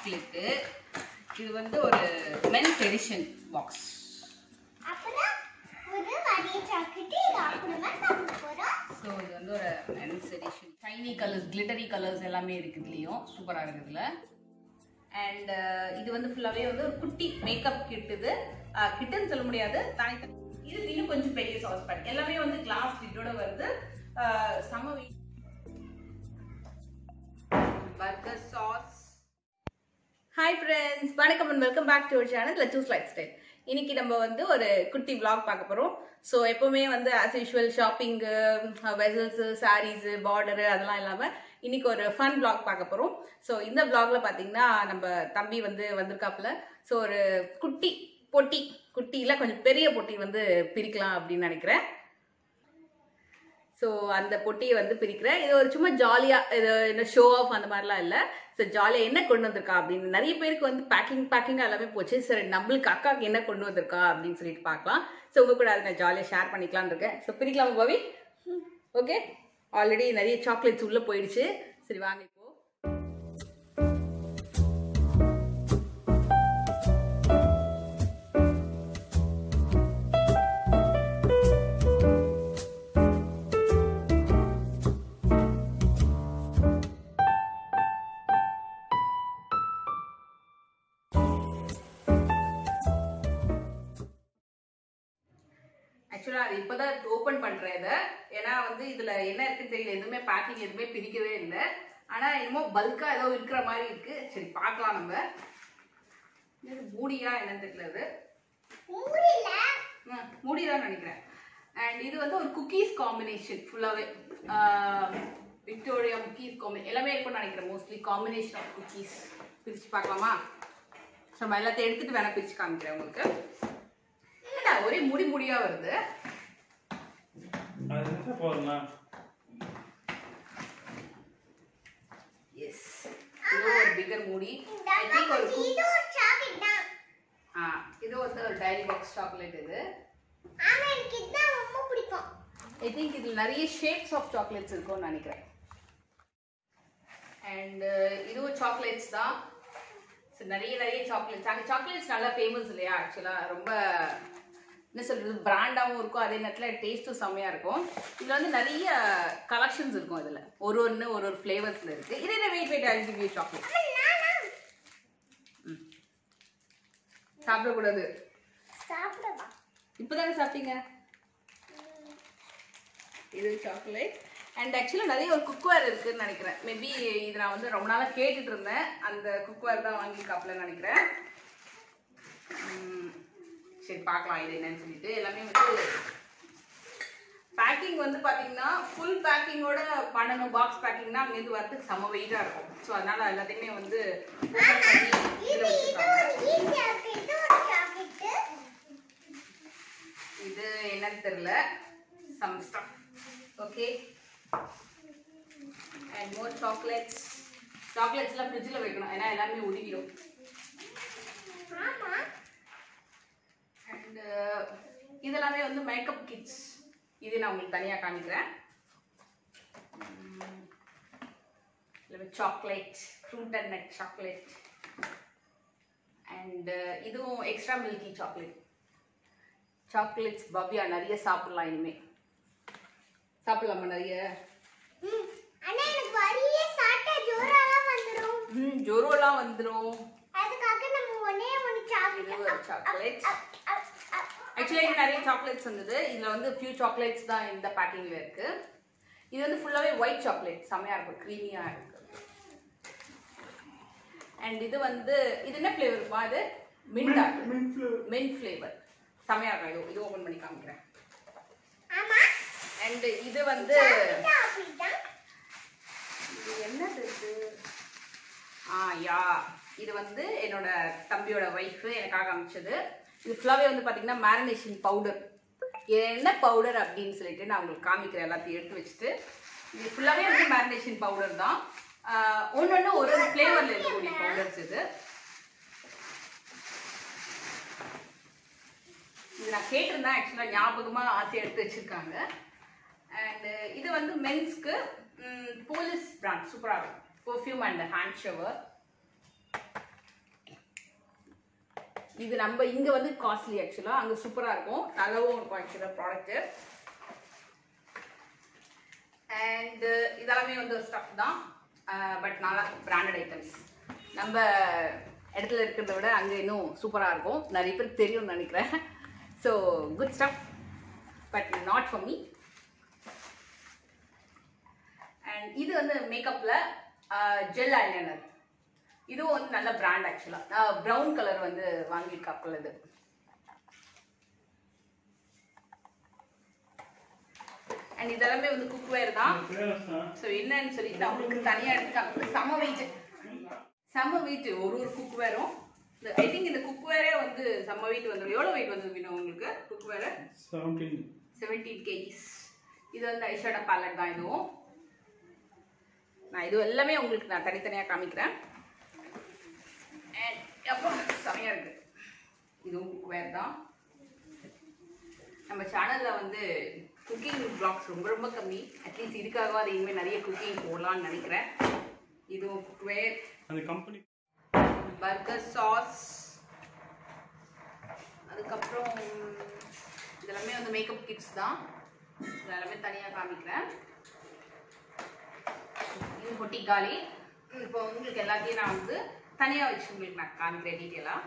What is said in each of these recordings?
chocolate இது வந்து ஒரு மென்ஸ் எடிஷன் பாக்ஸ் அப்புறம் ஒரு வரிய சாக்கிட்டு இது அப்புறமா சாப்பிட போறோம் ஸோ இது வந்து ஒரு men's edition shiny colours glittery colours எல்லாமே இருக்குது இதுலேயும் சூப்பராக இருக்குதுல அண்ட் இது வந்து ஃபுல்லாகவே வந்து ஒரு குட்டி மேக்கப் கிட் இது கிட்டுன்னு சொல்ல முடியாது தனித்தனி இது இன்னும் கொஞ்சம் பெரிய சாஸ் பேட் எல்லாமே வந்து கிளாஸ் லிட்டோட வருது அஹ், செம பர்கர் சாஸ் ஹாய் ஃப்ரெண்ட்ஸ் வணக்கம் and welcome back to our channel லச்சூஸ் லைஃப் ஸ்டைல் இன்னைக்கு நம்ம வந்து ஒரு குட்டி vlog பார்க்க போகிறோம் ஸோ எப்போவுமே வந்து as usual shopping vessels saris border அதெல்லாம் இல்லாமல் இன்னைக்கு ஒரு ஃபன் vlog பார்க்க போகிறோம் ஸோ இந்த vlogல பார்த்தீங்கன்னா நம்ம தம்பி வந்து வந்திருக்காப்புல ஸோ ஒரு குட்டி பொட்டி குட்டியில் கொஞ்சம் பெரிய பொட்டி வந்து பிரிக்கலாம் அப்படின்னு நினைக்கிறேன் ஸோ அந்த பொட்டியை வந்து பிரிக்கிறேன் இது ஒரு சும்மா ஜாலியாக இது என்ன ஷோ ஆஃப் அந்த மாதிரிலாம் இல்லை ஸோ ஜாலியாக என்ன கொண்டு வந்திருக்கா அப்படின்னு நிறைய பேருக்கு வந்து பேக்கிங் பேக்கிங்காக எல்லாமே போச்சு சரி நம்மளுக்கு அக்காவுக்கு என்ன கொண்டு வந்திருக்கா அப்படின்னு சொல்லிட்டு பார்க்கலாம் ஸோ உங்க கூட அதை நான் ஜாலியாக ஷேர் பண்ணிக்கலாம்னு இருக்கேன் ஸோ பிரிக்கலாமா பவி ஓகே ஆல்ரெடி நிறைய சாக்லேட்ஸ் உள்ளே போயிடுச்சு சரி வாங்க இப்போ ஆக்சுவலாக அது இப்போ தான் ஓப்பன் பண்ணுறேன் இதை ஏன்னா வந்து இதில் என்ன இருக்குன்னு தெரியல எதுவுமே பேக்கிங் எதுவுமே பிரிக்கவே இல்லை ஆனால் என்னமோ பல்காக ஏதோ இருக்கிற மாதிரி இருக்கு சரி பார்க்கலாம் நம்ம இது மூடியா என்னன்னு தெரியல இது மூடில ம், மூடிதான் நினைக்கிறேன் அண்ட் இது வந்து ஒரு குக்கீஸ் காம்பினேஷன் ஃபுல்லாகவே விக்டோரியா குக்கீஸ் காம்பி எல்லாமே இருக்கும்னு நினைக்கிறேன் மோஸ்ட்லி காம்பினேஷன் ஆஃப் குக்கீஸ் பிரித்து பார்க்கலாமா ஸோ நம்ம எல்லாத்தையும் எடுத்துட்டு வேணா பிரித்து காமிக்கிறேன் உங்களுக்கு என்னடா ஒரே முடி முடியா வருது அது என்ன போதும்னா எஸ் இது ஒரு பிகர் மூடி இந்த I think ஒரு அம்மா இது ஒரு சாக்லேட் தான் ஆ இது வந்து ஒரு டைரி பாக்ஸ் சாக்லேட் இது ஆனா எனக்கு இதுதான் ரொம்ப பிடிக்கும் ஐ திங்க் இதில் நிறைய ஷேப்ஸ் ஆஃப் சாக்லேட்ஸ் இருக்கும்னு நினைக்கிறேன் அண்ட் இதுவும் சாக்லேட்ஸ் தான் So, நிறைய நிறைய சாக்லேட்ஸ் அங்கே சாக்லேட்ஸ் நல்லா ஃபேமஸ் இல்லையா ஆக்சுவலாக ரொம்ப என்ன சொல்றது பிராண்டாகவும் இருக்கும் அதே நேரத்தில் டேஸ்ட்டும் செம்மையாக இருக்கும் இதில் வந்து நிறைய கலெக்ஷன்ஸ் இருக்கும் இதில் ஒரு ஒன்று ஒரு ஒரு ஃப்ளேவர்ஸில் இருக்குது இது என்ன wait wait I give you chocolate சாப்பிடக்கூடாது சாப்பிடவா இப்போதானே சாப்பிட்டீங்க இது சாக்லேட் அண்ட் ஆக்சுவலாக நிறைய ஒரு குக்வேர் இருக்குன்னு நினைக்கிறேன் மேபி இது நான் வந்து ரொம்ப நாளாக கேட்டுட்டு இருந்தேன் அந்த குக்வேர் தான் வாங்கியிருக்காப்புலன்னு நினைக்கிறேன் உம், சரி பார்க்கலாம் இது என்னன்னு சொல்லிட்டு எல்லாமே வந்து பேக்கிங் வந்து பார்த்தீங்கன்னா ஃபுல் பேக்கிங்கோட பண்ணணும் பாக்ஸ் பேக்கிங்னா அங்கேருந்து வரதுக்கு செம வெயிட்டாக இருக்கும் ஸோ அதனால எல்லாத்தையுமே வந்து open பண்ணி இதில் இது இது வச்சுருக்காங்க ஒரு ஈஸியா இருக்கு இது ஒரு சாக்லேட் இது என்னன்னு தெரியல some stuff okay and more chocolates சாக்லேட்ஸ்லாம் ஃப்ரிட்ஜில் வைக்கணும் ஏன்னா எல்லாமே உருகிடும் ஆமா அண்ட் இதெல்லாமே வந்து மேக்கப் கிட்ஸ் இது நான் உங்களுக்கு தனியாக காமிக்கிறேன் chocolate fruit and nut chocolate and இதுவும் extra milky chocolate chocolates Bhavya நிறைய சாப்பிடலாம் இனிமே சாப்பிடலாமா நிறைய ம் ஆனா எனக்கு வரிய சாப்பிட்டா ஜோராலாம் வந்துரும் ம் ஜொரோலாம் வந்துடும் அதுக்காக நம்ம ஒண்ணே ஒண்ணு இது ஒரு சாப்பிட்டு சாக்லேட் ஆக்சுவலாக இது நிறைய சாக்லேட்ஸ் வந்தது இதில் வந்து ஃபியூ சாக்லேட்ஸ் தான் இந்த பேக்கிங்கில் இருக்கு இது வந்து ஃபுல்லாகவே ஒயிட் சாக்லேட் செம்மையாக இருக்கும் க்ரீமியாக இருக்கு அண்ட் இது வந்து இது என்ன ஃப்ளேவர்ப்பா இது மின்டா மின்ட் ஃப்ளேவர் செம்மையாக இருக்கும் இது இது ஓப்பன் பண்ணி காமிக்கிறேன் ஆமா அண்ட் இது வந்து சாப்பிட்டா அப்படிதான் இது என்னது இது ஆ யா இது வந்து என்னோட தம்பியோட ஒய்ஃபு எனக்காக அமைச்சது இது ஃபுல்லாகவே வந்து பார்த்தீங்கன்னா மேரினேஷன் பவுடர் என்ன பவுடர் அப்படின்னு சொல்லிட்டு நான் உங்களுக்கு காமிக்கிறேன் எல்லாத்தையும் எடுத்து வச்சுட்டு இது ஃபுல்லாகவே வந்து மேரினேஷன் பவுடர் தான் ஒன்று ஒன்று ஒரு ஒரு ஃப்ளேவரில் இருக்கக்கூடிய பவுடர்ஸ் இது இது நான் கேட்டிருந்தேன் ஆக்சுவலாக ஞாபகமாக ஆசையாக எடுத்து வச்சுருக்காங்க அண்ட் இது வந்து மென்ஸ்க்கு போலீஸ் பிராண்ட் சூப்பராக இருக்கும் பர்ஃப்யூம் அண்ட் ஹேண்ட் ஷவர் இது நம்ம இங்க வந்து காஸ்ட்லி ஆக்சுவலா அங்க சூப்பரா இருக்கும் நல்லாவும் இருக்கும் ஆக்சுவலா ப்ராடக்ட் அண்ட் இதெல்லாமே வந்து ஒரு ஸ்டஃப் தான் பட் நல்லா பிராண்டட் ஐட்டம்ஸ் நம்ம இடத்துல இருக்கிறத விட அங்கே இன்னும் சூப்பராக இருக்கும் நிறைய பேருக்கு தெரியும்னு நினைக்கிறேன் so good stuff but not for me and இது வந்து மேக்கப்பில் ஜெல் ஐலைனர் இதுவும் வந்து நல்ல பிராண்ட் ஆக்சுவலாக ப்ரௌன் கலர் வந்து வாங்கியிருக்காப்புல இது அண்ட் இதெல்லாமே வந்து குக்வேர் தான் ஸோ என்னன்னு சொல்லிட்டு அவங்களுக்கு தனியாக எடுத்துக்காங்க செம வெயிட் செம வெயிட் ஒரு ஒரு குக்வேரும் ஐ திங்க் இந்த குக்வேரே வந்து செம்ம வெயிட் வந்துடும் எவ்வளோ வெயிட் வந்து வினோ உங்களுக்கு குக்வேரு செவன்டீன் செவன்டீன் கேஜிஸ் இது வந்து ஐஷேட பேலட் தான் இதுவும் நான் இது எல்லாமே உங்களுக்கு நான் தனித்தனியாக காமிக்கிறேன் And அப்புறம் செமையாக இருக்கு இதுவும் குக்வேர் தான் நம்ம சேனலில் வந்து குக்கிங் பிளாக்ஸ் ரொம்ப ரொம்ப கம்மி அட்லீஸ்ட் இதுக்காகவாது இனிமேல் நிறைய குக்கிங் போடலாம்னு நினைக்கிறேன் இதுவும் குக்வேர் அந்த கம்பெனி பர்கர் சாஸ் அதுக்கப்புறம் இதெல்லாமே வந்து மேக்கப் கிட்ஸ் தான் இது எல்லாமே தனியாக காமிக்கிறேன் இது பொட்டிக்காலி இப்போ உங்களுக்கு எல்லாத்தையும் நான் வந்து தனியாக வச்சு உங்களுக்கு நான் காமிக்கிறேன் டீட்டெயிலாக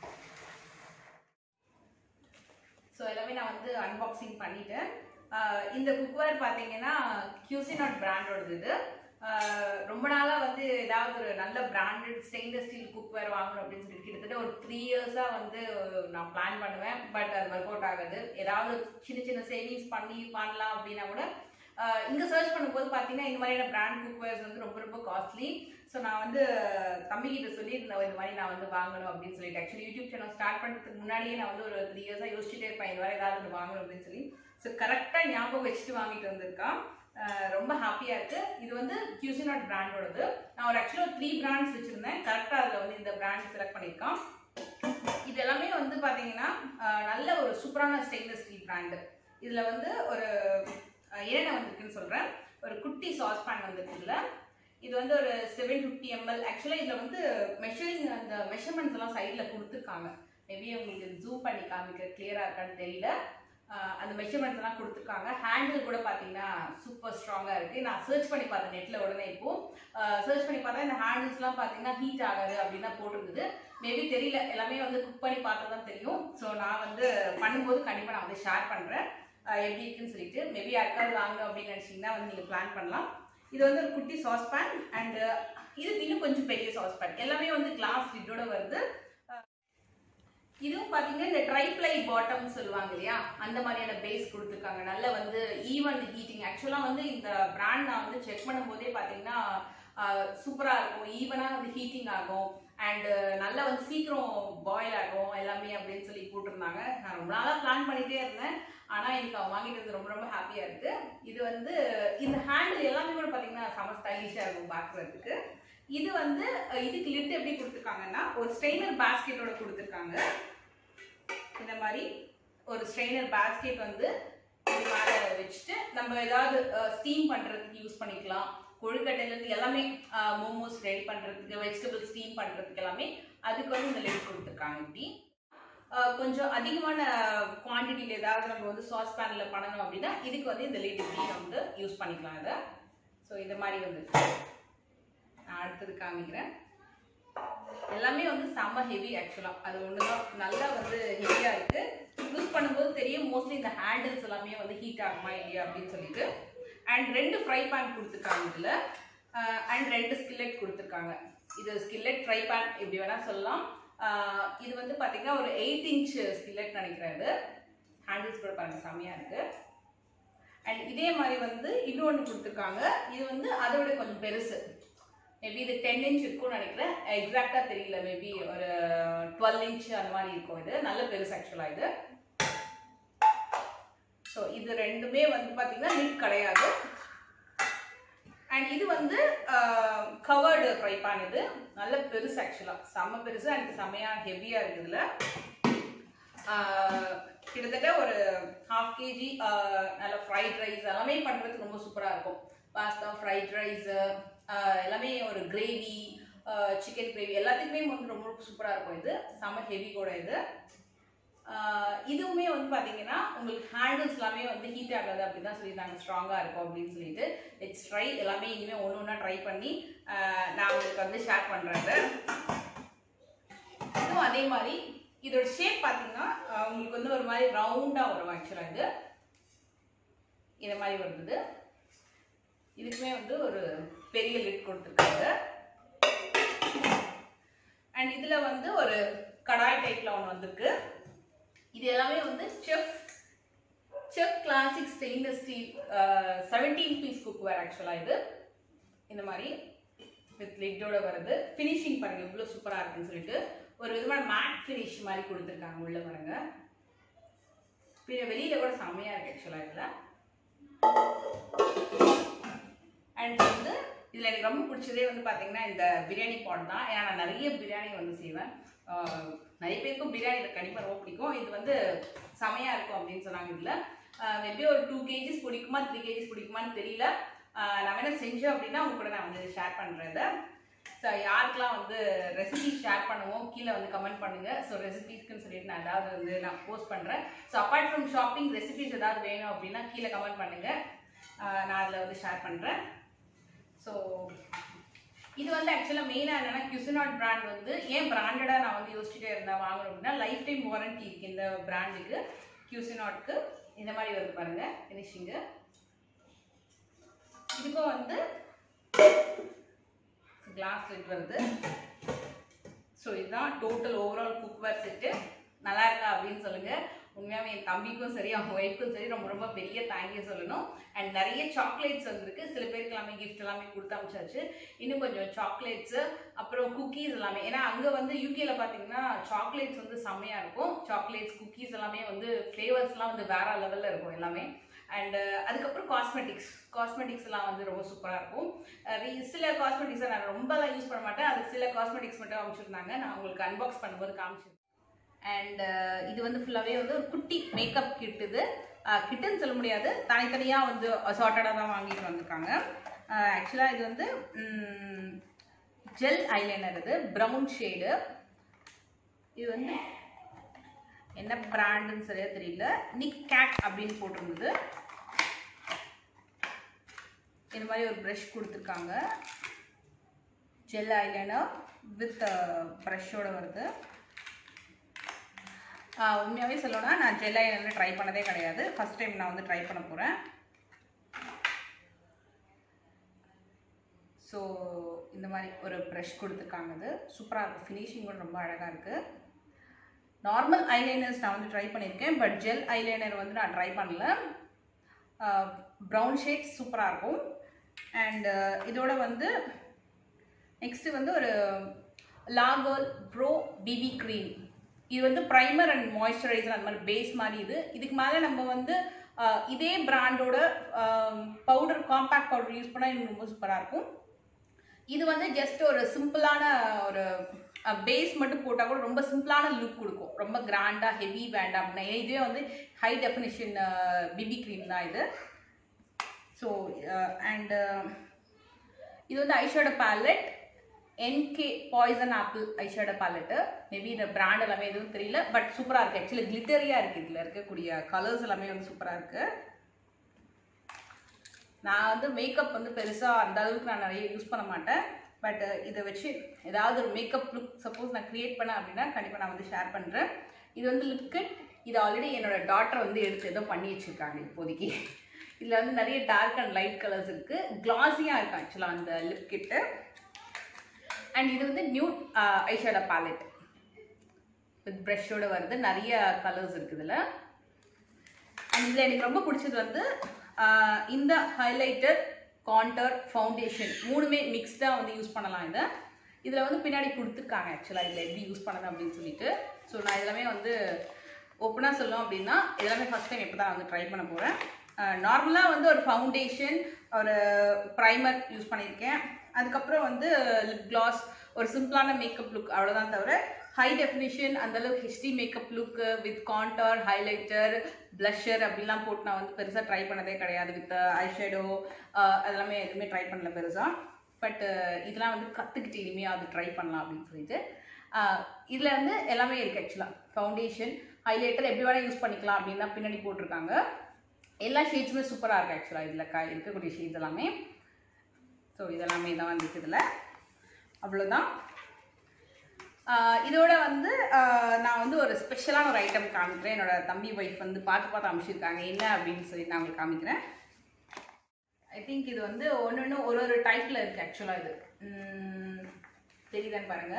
ஸோ எல்லாமே நான் வந்து அன்பாக்சிங் பண்ணிட்டேன் ஆஹ் இந்த குக்வேர் பார்த்தீங்கன்னா கியூசினாட் பிராண்டோடது இது ஆஹ் ரொம்ப நாளாக வந்து ஏதாவது ஒரு நல்ல பிராண்டட் ஸ்டெயின்லெஸ் ஸ்டீல் குக்வேர் வாங்கணும் அப்படின்னு சொல்லிட்டு கிட்டத்தட்ட ஒரு த்ரீ இயர்ஸாக வந்து நான் பிளான் பண்ணுவேன் பட் அது ஒர்க் அவுட் ஆகாது ஏதாவது சின்ன சின்ன சேவிங்ஸ் பண்ணி பண்ணலாம் அப்படின்னா கூட ஆஹ் இங்க சர்ச் பண்ணும்போது பார்த்தீங்கன்னா இந்த மாதிரியான பிராண்ட் குக்வேர்ஸ் வந்து ரொம்ப ரொம்ப காஸ்ட்லி ஸோ நான் வந்து தம்பி கிட்ட சொல்லியிருந்தேன் இந்த மாதிரி நான் வந்து வாங்கணும் அப்படின்னு சொல்லிட்டு ஆக்சுவலி யூடியூப் சேனல் ஸ்டார்ட் பண்ணுறதுக்கு முன்னாடியே நான் வந்து ஒரு த்ரீ இயர்ஸாக யோசிச்சுட்டே இருப்பேன் இந்த மாதிரி ஏதாவது ஒன்று வாங்கணும் அப்படின்னு சொல்லி ஸோ கரெக்டாக ஞாபகம் வச்சுட்டு வாங்கிட்டு வந்திருக்கான் ஆஹ் ரொம்ப ஹாப்பியாக இருக்கு இது வந்து கியூசினாட் பிராண்டோடது நான் ஒரு ஆக்சுவலாக த்ரீ பிராண்ட்ஸ் வச்சுருந்தேன் கரெக்டாக அதில் வந்து இந்த பிராண்ட் செலக்ட் பண்ணியிருக்கான் இது எல்லாமே வந்து பார்த்தீங்கன்னா ஆஹ் நல்ல ஒரு சூப்பரான ஸ்டெயின்லெஸ் ஸ்டீல் பிராண்டு இதில் வந்து ஒரு ஆஹ் என்னென்ன வந்திருக்குன்னு சொல்கிறேன் ஒரு குட்டி சாஸ் பேன் வந்திருக்குல்ல இது வந்து ஒரு செவன் ஃபிஃப்டி எம்எல் ஆக்சுவலாக இதில் வந்து மெஷரிங் அந்த மெஷர்மெண்ட்ஸ் எல்லாம் சைடில் கொடுத்துருக்காங்க மேபி உங்களுக்கு ஜூம் பண்ணி காமிக்க கிளியராக இருக்கான்னு தெரியல ஆஹ் அந்த மெஷர்மெண்ட்ஸ் எல்லாம் கொடுத்துருக்காங்க ஹேண்டில் கூட பார்த்தீங்கன்னா சூப்பர் ஸ்ட்ராங்காக இருக்குது நான் சர்ச் பண்ணி பார்த்தேன் நெட்டில் உடனே இப்போ சர்ச் பண்ணி பார்த்தா இந்த ஹேண்டில்ஸ்லாம் பார்த்தீங்கன்னா ஹீட் ஆகாது அப்படின்னு தான் போட்டிருந்தது மேபி தெரியல எல்லாமே வந்து குக் பண்ணி பார்த்தா தான் தெரியும் ஸோ நான் வந்து பண்ணும்போது கண்டிப்பாக நான் வந்து ஷேர் பண்ணுறேன் எப்படி இருக்குன்னு சொல்லிட்டு மேபி யாருக்காவது வாங்கணும் அப்படின்னு நினச்சிங்கன்னா வந்து நீங்கள் பிளான் பண்ணலாம் இது வந்து ஒரு குட்டி சாஸ் பேன் அண்ட் இது இன்னும் கொஞ்சம் பெரிய சாஸ் பேன் எல்லாமே வந்து கிளாஸ் லிட்டோட வருது இதுவும் பாத்தீங்கன்னா இந்த ட்ரைப்ளை பாட்டம் சொல்லுவாங்க இல்லையா அந்த மாதிரியான பேஸ் கொடுத்துருக்காங்க நல்ல வந்து ஈவன் ஹீட்டிங் ஆக்சுவலா வந்து இந்த பிராண்ட் நான் வந்து செக் பண்ணும்போதே பாத்தீங்கன்னா சூப்பரா இருக்கும் ஈவனா வந்து ஹீட்டிங் ஆகும் அண்ட் நல்லா வந்து சீக்கிரம் பாயில் ஆகும் எல்லாமே அப்படின்னு சொல்லி போட்டிருந்தாங்க நான் ரொம்ப நாளா பிளான் பண்ணிட்டே இருந்தேன் ஆனா எனக்கு அவன் வாங்கிட்டு வந்து ரொம்ப ரொம்ப ஹாப்பியா இருக்கு இது வந்து இந்த ஹேண்டில் எல்லாமே கூட பாத்தீங்கன்னா செம ஸ்டைலிஷா இருக்கும் பாக்குறதுக்கு இது வந்து அஹ், இதுக்கு லிட் எப்படி கொடுத்துருக்காங்கன்னா ஒரு ஸ்ட்ரெயினர் பேஸ்கெட்டோட கொடுத்துருக்காங்க இந்த மாதிரி ஒரு ஸ்ட்ரெயினர் பேஸ்கெட் வந்து இது மேலே வச்சுட்டு நம்ம ஏதாவது ஸ்டீம் பண்ணுறதுக்கு யூஸ் பண்ணிக்கலாம் கொழுக்கட்டையிலேருந்து எல்லாமே மோமோஸ் ரெடி பண்ணுறதுக்கு வெஜிடபிள் ஸ்டீம் பண்ணுறதுக்கு எல்லாமே அதுக்கு வந்து இந்த லிட் கொடுத்துருக்காங்க இப்படி அஹ், கொஞ்சம் அதிகமான குவான்டிட்டியில் ஏதாவது நம்ம வந்து சாஸ் பேனில் பண்ணணும் அப்படின்னா இதுக்கு வந்து இந்த லிட் இப்படி நம்ம வந்து யூஸ் பண்ணிக்கலாம் இதை ஸோ இந்த மாதிரி வந்து நான் அடுத்தது காமிக்கிறேன் எல்லாமே வந்து செம்ம ஹெவி ஆக்சுவலாக அது ஒன்று தான் நல்லா வந்து ஹெவியாக இருக்கு யூஸ் பண்ணும்போது தெரியும் மோஸ்ட்லி இந்த ஹேண்டில்ஸ் எல்லாமே வந்து ஹீட் ஆகுமா இல்லையா அப்படின்னு சொல்லிட்டு அண்ட் ரெண்டு ஃப்ரை பேன் கொடுத்துருக்காங்க இதில் அண்ட் ரெண்டு ஸ்கில்லெட் கொடுத்துருக்காங்க இது ஸ்கில்லெட் ஃப்ரை பேன் எப்படி வேணால் சொல்லலாம் ஆஹ் இது வந்து பார்த்தீங்கன்னா ஒரு எயிட் இன்ச் ஸ்கில்லெட் நினைக்கிறேன் இது ஹேண்டில்ஸ் கூட பாருங்க செம்மையாக இருக்கு அண்ட் இதே மாதிரி வந்து இன்னொன்று கொடுத்துருக்காங்க இது வந்து அதை விட கொஞ்சம் பெருசு மேபி இது டென் இன்ச் இருக்கும்னு நினைக்கிறேன் எக்ஸாக்டாக தெரியல மேபி ஒரு டுவெல் இன்ச் அந்த மாதிரி இருக்கும் இது நல்ல பெருசு ஆக்சுவலாக இது ஸோ இது ரெண்டுமே வந்து பார்த்தீங்கன்னா லிட் கிடையாது அண்ட் இது வந்து கவர்டு ஃப்ரை பேன் இது நல்ல பெருசு ஆக்சுவலாக செம்ம பெருசு அண்ட் செம்மையாக ஹெவியாக இருக்குது இதில் ஆஹ் கிட்டத்தட்ட ஒரு ஹாஃப் கேஜி நல்ல ஃப்ரைட் ரைஸ் எல்லாமே பண்ணுறதுக்கு ரொம்ப சூப்பராக இருக்கும் பாஸ்தா ஃப்ரைட் ரைஸ் எல்லாமே ஒரு கிரேவி சிக்கன் கிரேவி எல்லாத்துக்குமே வந்து ரொம்ப சூப்பராக இருக்கும் இது செம்ம ஹெவி கூட இது ஆஹ் இதுவுமே வந்து பார்த்தீங்கன்னா உங்களுக்கு ஹேண்டில்ஸ் எல்லாமே வந்து ஹீட் ஆகாது அப்படின்னு தான் சொல்லியிருந்தாங்க ஸ்ட்ராங்காக இருக்கும் அப்படின்னு சொல்லிட்டு லெட்ஸ் ட்ரை எல்லாமே இனிமேல் ஒன்று ஒன்றா ட்ரை பண்ணி ஆஹ் நான் உங்களுக்கு வந்து ஷேர் பண்ணுறேன் இதுவும் அதே மாதிரி இதோட ஷேப் பார்த்தீங்கன்னா ஆஹ் உங்களுக்கு வந்து ஒரு மாதிரி ரவுண்டாக வரும் ஆக்சுவலாக இது இந்த மாதிரி வருது இதுக்குமே வந்து ஒரு பெரிய லிட் கொடுத்துருக்காங்க அண்ட் இதில் வந்து ஒரு கடாய் டைப்பில் ஒன்று வந்திருக்கு இது எல்லாமே வந்து chef chef classic stainless steel seventeen piece cookware ஆக்சுவலாக இது இந்த மாதிரி வித் லிட்டோட வருது ஃபினிஷிங் பாருங்க இவ்வளோ சூப்பராக இருக்குன்னு சொல்லிட்டு ஒரு விதமான மேட் ஃபினிஷ் மாதிரி கொடுத்துருக்காங்க உள்ள பாருங்க பின்ன வெளியில கூட செம்மையா இருக்கு ஆக்சுவலாக இதில் அண்ட் வந்து இதில் எனக்கு ரொம்ப பிடிச்சதே வந்து பார்த்தீங்கன்னா இந்த பிரியாணி பாட் தான் ஏன்னா நான் நிறைய பிரியாணி வந்து செய்வேன் ஆஹ் நிறைய பேருக்கும் பிரியாணி எனக்கு கண்டிப்பாக ரொம்ப பிடிக்கும் இது வந்து செமையாக இருக்கும் அப்படின்னு சொன்னாங்க இதில் மேபி ஒரு டூ கேஜிஸ் பிடிக்குமா த்ரீ கேஜிஸ் பிடிக்குமான்னு தெரியல ஆஹ் நான் வேணா செஞ்சேன் அப்படின்னா உங்க கூட நான் வந்து ஷேர் பண்ணுறேன் இதை ஸோ யாருக்கெல்லாம் வந்து ரெசிபி ஷேர் பண்ணுவோம் கீழே வந்து கமெண்ட் பண்ணுங்க ஸோ ரெசிபிஸ்க்குன்னு சொல்லிட்டு நான் ஏதாவது வந்து நான் போஸ்ட் பண்ணுறேன் so apart from shopping recipes ஏதாவது வேணும் அப்படின்னா கீழே கமெண்ட் பண்ணுங்க ஆஹ் நான் அதில் வந்து ஷேர் பண்ணுறேன் ஸோ இது வந்து ஆக்சுவலாக மெயினாக என்னன்னா கியூசினாட் பிராண்ட் வந்து ஏன் பிராண்டடாக நான் வந்து யோசிச்சுட்டே இருந்தேன் வாங்கணும் அப்படின்னா லைஃப் டைம் வாரண்டி இருக்கு இந்த பிராண்டுக்கு கியூசினாட்க்கு இந்த மாதிரி வருது பாருங்க ஃபினிஷிங்கு இதுக்கும் வந்து கிளாஸ் லிட் வருது ஸோ இதுதான் டோட்டல் ஓவரால் குக்வேர் செட்டு நல்லா இருக்கா அப்படின்னு சொல்லுங்க உண்மையாவே என் தம்பிக்கும் சரி அவங்க ஒய்ஃப்க்கும் சரி ரொம்ப ரொம்ப பெரிய தேங்க்யூ சொல்லணும் அண்ட் நிறைய சாக்லேட்ஸ் வந்திருக்கு சில பேருக்கு எல்லாமே கிஃப்ட் எல்லாமே கொடுத்து அமிச்சாச்சு இன்னும் கொஞ்சம் சாக்லேட்ஸு அப்புறம் குக்கீஸ் எல்லாமே ஏன்னா அங்கே வந்து யூகேல பார்த்தீங்கன்னா சாக்லேட்ஸ் வந்து செம்மையாக இருக்கும் சாக்லேட்ஸ் குக்கீஸ் எல்லாமே வந்து ஃப்ளேவர்ஸ்லாம் வந்து வேற லெவலில் இருக்கும் எல்லாமே அண்டு அதுக்கப்புறம் காஸ்மெட்டிக்ஸ் காஸ்மெட்டிக்ஸ் எல்லாம் வந்து ரொம்ப சூப்பராக இருக்கும் அஹ் re- சில காஸ்மெட்டிக்ஸை நான் ரொம்பலாம் யூஸ் பண்ண மாட்டேன் அது சில காஸ்மெட்டிக்ஸ் மட்டும் அமைச்சிருந்தாங்க நான் உங்களுக்கு அன்பாக்ஸ் பண்ணும்போது காமிச்சிருந்தேன் அண்ட் இது வந்து ஃபுல்லாகவே வந்து ஒரு குட்டி மேக்கப் கிட் இது கிட்டுன்னு சொல்ல முடியாது தனித்தனியாக வந்து அசார்ட்டடாக தான் வாங்கிட்டு வந்திருக்காங்க ஆக்சுவலாக இது வந்து ஜெல் ஐலைனர் இது ப்ரௌன் ஷேடு இது வந்து என்ன பிராண்டுன்னு சரியா தெரியல நிக் கேட் அப்படின்னு போட்டிருந்தது இந்த மாதிரி ஒரு ப்ரஷ் கொடுத்துருக்காங்க ஜெல் ஐலைனர் வித் ப்ரஷோட வருது ஆஹ் உண்மையாகவே சொல்லணும்னா நான் ஜெல் ஐலைனர் ட்ரை பண்ணதே கிடையாது ஃபர்ஸ்ட் டைம் நான் வந்து ட்ரை பண்ண போகிறேன் ஸோ இந்த மாதிரி ஒரு ப்ரஷ் கொடுத்துருக்காங்க இது சூப்பராக இருக்குது ஃபினிஷிங் கூட ரொம்ப அழகாக இருக்குது நார்மல் ஐலைனர்ஸ் நான் வந்து ட்ரை பண்ணியிருக்கேன் பட் ஜெல் ஐலைனர் வந்து நான் ட்ரை பண்ணல ப்ரௌன் ஷேட்ஸ் சூப்பராக இருக்கும் அண்ட் இதோட வந்து நெக்ஸ்ட் வந்து ஒரு லாகோல் ப்ரோ பிபி க்ரீம் இது வந்து ப்ரைமர் அண்ட் மாய்ஸ்சரைசர் அந்த மாதிரி பேஸ் மாதிரி இது இதுக்கு மேலே நம்ம வந்து அஹ், இதே பிராண்டோட பவுடர் காம்பேக்ட் பவுடர் யூஸ் பண்ணால் இன்னும் ரொம்ப சூப்பராக இருக்கும் இது வந்து ஜஸ்ட் ஒரு சிம்பிளான ஒரு பேஸ் மட்டும் போட்டால் கூட ரொம்ப சிம்பிளான லுக் கொடுக்கும் ரொம்ப கிராண்டாக ஹெவி வேண்டாம் அப்படின்னா ஏன்னா இதுவே வந்து ஹை டெஃபினிஷன் பிபி க்ரீம் தான் இது ஸோ அண்ட் இது வந்து eyeshadow palette NK poison apple eyeshadow palette maybe இந்த பிராண்ட் எல்லாமே எதுவும் தெரியல பட் சூப்பராக இருக்குது ஆக்சுவலி கிளிட்டரியாக இருக்குது இதில் இருக்கக்கூடிய கலர்ஸ் எல்லாமே வந்து சூப்பராக இருக்குது நான் வந்து மேக்கப் வந்து பெருசாக அந்த அளவுக்கு நான் நிறைய யூஸ் பண்ண மாட்டேன் பட் இதை வச்சு ஏதாவது ஒரு மேக்கப் லுக் சப்போஸ் நான் க்ரியேட் பண்ணேன் அப்படின்னா கண்டிப்பாக நான் வந்து ஷேர் பண்ணுறேன் இது வந்து லிப்கிட் இது ஆல்ரெடி என்னோட டாட்டர் வந்து எடுத்து ஏதோ பண்ணி வச்சுருக்காங்க இப்போதைக்கு இதில் வந்து நிறைய டார்க் அண்ட் லைட் கலர்ஸ் இருக்குது கிளாஸியாக இருக்கும் ஆக்சுவலாக அந்த லிப் கிட்டு அண்ட் இது வந்து நியூ ஐஷேடோ பேலட் வித் ப்ரஷோட வருது நிறைய கலர்ஸ் இருக்குது இதில் அண்ட் இதில் எனக்கு ரொம்ப பிடிச்சது வந்து ஆஹ், இந்த ஹைலைட்டர் காண்டர் ஃபவுண்டேஷன் மூணுமே மிக்ஸ்டாக வந்து யூஸ் பண்ணலாம் இதை இதில் வந்து பின்னாடி கொடுத்துருக்காங்க ஆக்சுவலாக இதில் எப்படி யூஸ் பண்ணணும் அப்படின்னு சொல்லிட்டு ஸோ நான் இதெல்லாமே வந்து ஓப்பனாக சொல்லணும் அப்படின்னா இதெல்லாமே ஃபஸ்ட் டைம் இப்போ தான் வந்து ட்ரை பண்ண போகிறேன் நார்மலாக வந்து ஒரு ஃபவுண்டேஷன் ஒரு ப்ரைமர் யூஸ் பண்ணியிருக்கேன் அதுக்கப்புறம் வந்து லிப் கிளாஸ் ஒரு சிம்பிளான மேக்கப் லுக் அவ்வளோதான் தவிர ஹை டெஃபினிஷன் அந்தளவுக்கு HD makeup look with contour highlighter blusher அப்படிலாம் போட்டு நான் வந்து பெருசாக ட்ரை பண்ணதே கிடையாது வித் ஐஷேடோ அதெல்லாமே எதுவுமே ட்ரை பண்ணல பெருசாக பட் இதெல்லாம் வந்து கற்றுக்கிட்டு இனிமேல் அது ட்ரை பண்ணலாம் அப்படின்னு சொல்லிட்டு இதில் வந்து எல்லாமே இருக்குது ஆக்சுவலாக ஃபவுண்டேஷன் ஹைலைட்டர் எப்படி வேணால் யூஸ் பண்ணிக்கலாம் அப்படின்னு தான் பின்னாடி போட்டிருக்காங்க எல்லா ஷேட்ஸுமே சூப்பராக இருக்குது ஆக்சுவலாக இதில் க இருக்கக்கூடிய ஷேட்ஸ் எல்லாமே ஸோ இதெல்லாமே தான் வந்துருக்கு இதில் அவ்வளோதான் ஆஹ் இதோட வந்து ஆஹ் நான் வந்து ஒரு ஸ்பெஷலான ஒரு ஐட்டம் காமிக்கிறேன் என்னோட தம்பி ஒய்ஃப் வந்து பார்த்து பார்த்து அமைச்சிருக்காங்க என்ன அப்படின்னு சொல்லி நான் உங்களுக்கு காமிக்கிறேன் ஐ திங்க் இது வந்து ஒன்று ஒன்று ஒரு ஒரு டைப்பில் இருக்குது ஆக்சுவலாக இது உம், தெரியுதான்னு பாருங்க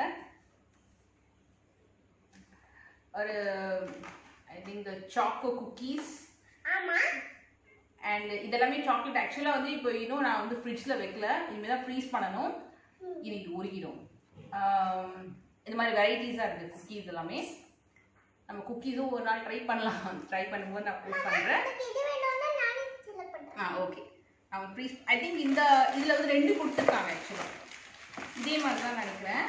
ஒரு ஐ திங்க் சாக்கோ குக்கீஸ் ஆமா அண்ட் இதெல்லாமே சாக்லேட் ஆக்சுவலாக வந்து இப்போ இன்னும் நான் வந்து ஃப்ரிட்ஜில் வைக்கல இனிமேல் தான் ஃப்ரீஸ் பண்ணணும் இன்னைக்கு உருகிடும் ஆம், இந்த மாதிரி வெரைட்டிஸாக இருக்குது குக்கீஸ் எல்லாமே நம்ம குக்கீஸும் ஒரு நாள் ட்ரை பண்ணலாம் ட்ரை பண்ணும்போது நான் போஸ்ட் பண்ணுறேன் எனக்கு இது வேணும்னா நானே செலக்ட் பண்றேன் ஆ okay oven freeze I think இந்த இதில் வந்து ரெண்டு கொடுத்துருக்காங்க ஆக்சுவலாக இதே மாதிரி தான் நினைக்கிறேன்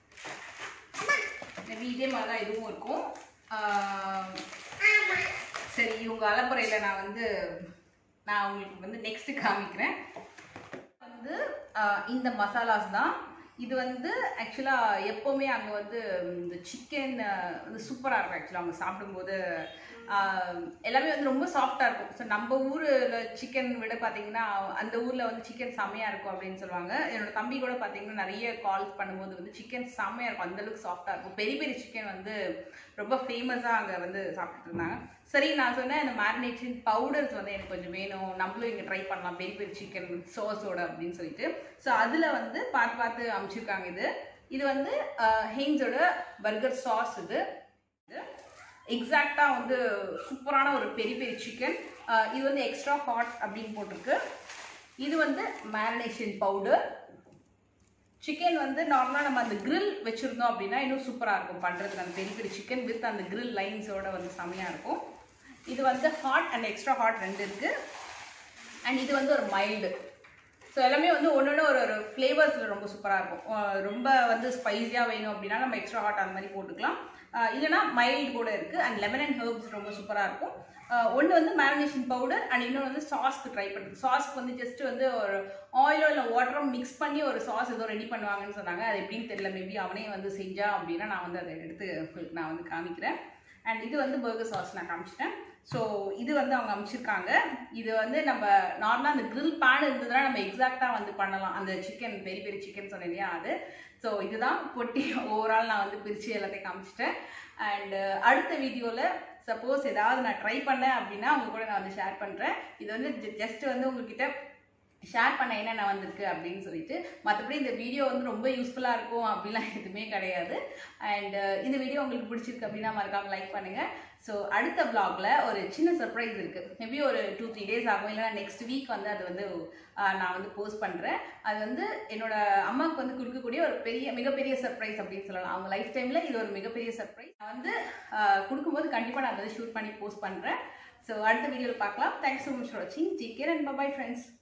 மேபி இதே மாதிரி தான் இதுவும் இருக்கும் ஆம், ஆமா சரி இவங்க அலப்புறையில் நான் வந்து நான் உங்களுக்கு வந்து நெக்ஸ்ட் காமிக்கிறேன் வந்து ஆஹ், இந்த மசாலாஸ் தான் இது வந்து ஆக்சுவலாக எப்போவுமே அங்கே வந்து இந்த சிக்கன் வந்து சூப்பராக இருக்கும் ஆக்சுவலாக அவங்க சாப்பிடும்போது ஆஹ், எல்லாமே வந்து ரொம்ப சாஃப்டாக இருக்கும் ஸோ நம்ம ஊரில் சிக்கன் விட பார்த்தீங்கன்னா அந்த ஊரில் வந்து சிக்கன் செம்மையாக இருக்கும் அப்படின்னு சொல்லுவாங்க என்னோட தம்பி கூட பார்த்தீங்கன்னா நிறைய கால்ஸ் பண்ணும்போது வந்து சிக்கன் செம்மையாக இருக்கும் அந்தளவுக்கு சாஃப்டாக இருக்கும் பெரிய பெரிய சிக்கன் வந்து ரொம்ப ஃபேமஸாக அங்கே வந்து சாப்பிட்டுட்டு இருந்தாங்க சரி நான் சொன்னேன் இந்த மேரினேஷன் பவுடர்ஸ் வந்து எனக்கு கொஞ்சம் வேணும் நம்மளும் இங்கே ட்ரை பண்ணலாம் பெரிய பெரிய சிக்கன் சோஸோட அப்படின்னு சொல்லிட்டு ஸோ அதில் வந்து பார்த்து பார்த்து அமைச்சிருக்காங்க இது இது வந்து ஹெயின்ஸோட பர்கர் சாஸ் இது இது எக்ஸாக்டாக வந்து சூப்பரான ஒரு பெரிய பெரிய சிக்கன் இது வந்து எக்ஸ்ட்ரா ஹாட் அப்படின்னு போட்டிருக்கு இது வந்து மேரினேஷன் பவுடர் சிக்கன் வந்து நார்மலாக நம்ம அந்த grill வச்சுருந்தோம் அப்படின்னா இன்னும் சூப்பராக இருக்கும் பண்ணுறதுக்கு அந்த பெரிய பெரிய சிக்கன் வித் அந்த grill லைன்ஸோட வந்து செமையாக இருக்கும் இது வந்து ஹாட் அண்ட் எக்ஸ்ட்ரா ஹாட் ரெண்டு இருக்குது அண்ட் இது வந்து ஒரு மைல்டு ஸோ எல்லாமே வந்து ஒன்று ஒன்று ஒரு ஒரு ஃப்ளேவர்ஸில் ரொம்ப சூப்பராக இருக்கும் அஹ் ரொம்ப வந்து ஸ்பைஸியாக வேணும் அப்படின்னா நம்ம எக்ஸ்ட்ரா ஹாட் அந்த மாதிரி போட்டுக்கலாம் அஹ் இல்லைனா மைல்டு கூட இருக்குது அண்ட் லெமன் அண்ட் ஹர்ப்ஸ் ரொம்ப சூப்பராக இருக்கும் ஒன்று வந்து மேரினேஷன் பவுடர் அண்ட் இன்னொன்று வந்து சாஸ்க்கு ட்ரை பண்ணுறது சாஸ்க்கு வந்து ஜஸ்ட் வந்து ஒரு ஆயிலோ இல்லை வாட்டரோ மிக்ஸ் பண்ணி ஒரு சாஸ் ஏதோ ரெடி பண்ணுவாங்கன்னு சொன்னாங்க அது எப்படின்னு தெரியல மேபி அவனே வந்து செஞ்சா அப்படின்னா நான் வந்து அதை எடுத்து உங்களுக்கு நான் வந்து காமிக்கிறேன் அண்ட் இது வந்து பர்கர் சாஸ் நான் காமிச்சிட்டேன் ஸோ இது வந்து அவங்க அமைச்சிருக்காங்க இது வந்து நம்ம நார்மலாக அந்த grill pan இருந்ததுன்னா நம்ம எக்ஸாக்டாக வந்து பண்ணலாம் அந்த சிக்கன் பெரிய பெரிய சிக்கன் சொன்னேன் இல்லையா அது ஸோ இதுதான் பொட்டி ஓவரால் நான் வந்து பிரித்து எல்லாத்தையும் காமிச்சிட்டேன் அண்ட் அடுத்த வீடியோவில் சப்போஸ் ஏதாவது நான் ட்ரை பண்ணேன் அப்படின்னா உங்க கூட நான் வந்து ஷேர் பண்ணுறேன் இது வந்து ஜஸ்ட் வந்து உங்ககிட்ட ஷேர் பண்ண என்னென்ன வந்திருக்கு அப்படின்னு சொல்லிட்டு மற்றபடி இந்த வீடியோ வந்து ரொம்ப யூஸ்ஃபுல்லாக இருக்கும் அப்படிலாம் எதுவுமே கிடையாது அண்ட் இந்த வீடியோ உங்களுக்கு பிடிச்சிருக்கு அப்படின்னா மறக்காம லைக் பண்ணுங்க ஸோ அடுத்த vlogல ஒரு சின்ன சர்ப்ரைஸ் இருக்கு மேபி ஒரு டூ த்ரீ டேஸ் ஆகும் இல்லைன்னா நெக்ஸ்ட் வீக் வந்து அது வந்து ஆஹ், நான் வந்து போஸ்ட் பண்ணுறேன் அது வந்து என்னோட அம்மாவுக்கு வந்து கொடுக்கக்கூடிய ஒரு பெரிய மிகப்பெரிய சர்ப்ரைஸ் அப்படின்னு சொல்லலாம் அவங்க லைஃப் டைமில் இது ஒரு மிகப்பெரிய சர்ப்ரைஸ் நான் வந்து ஆஹ், கொடுக்கும்போது கண்டிப்பாக நான் வந்து ஷூட் பண்ணி போஸ்ட் பண்ணுறேன் ஸோ அடுத்த வீடியோவில் பார்க்கலாம் தேங்க்ஸ் ஸோ மச் ஃபார் வாட்சிங் take care and bye friends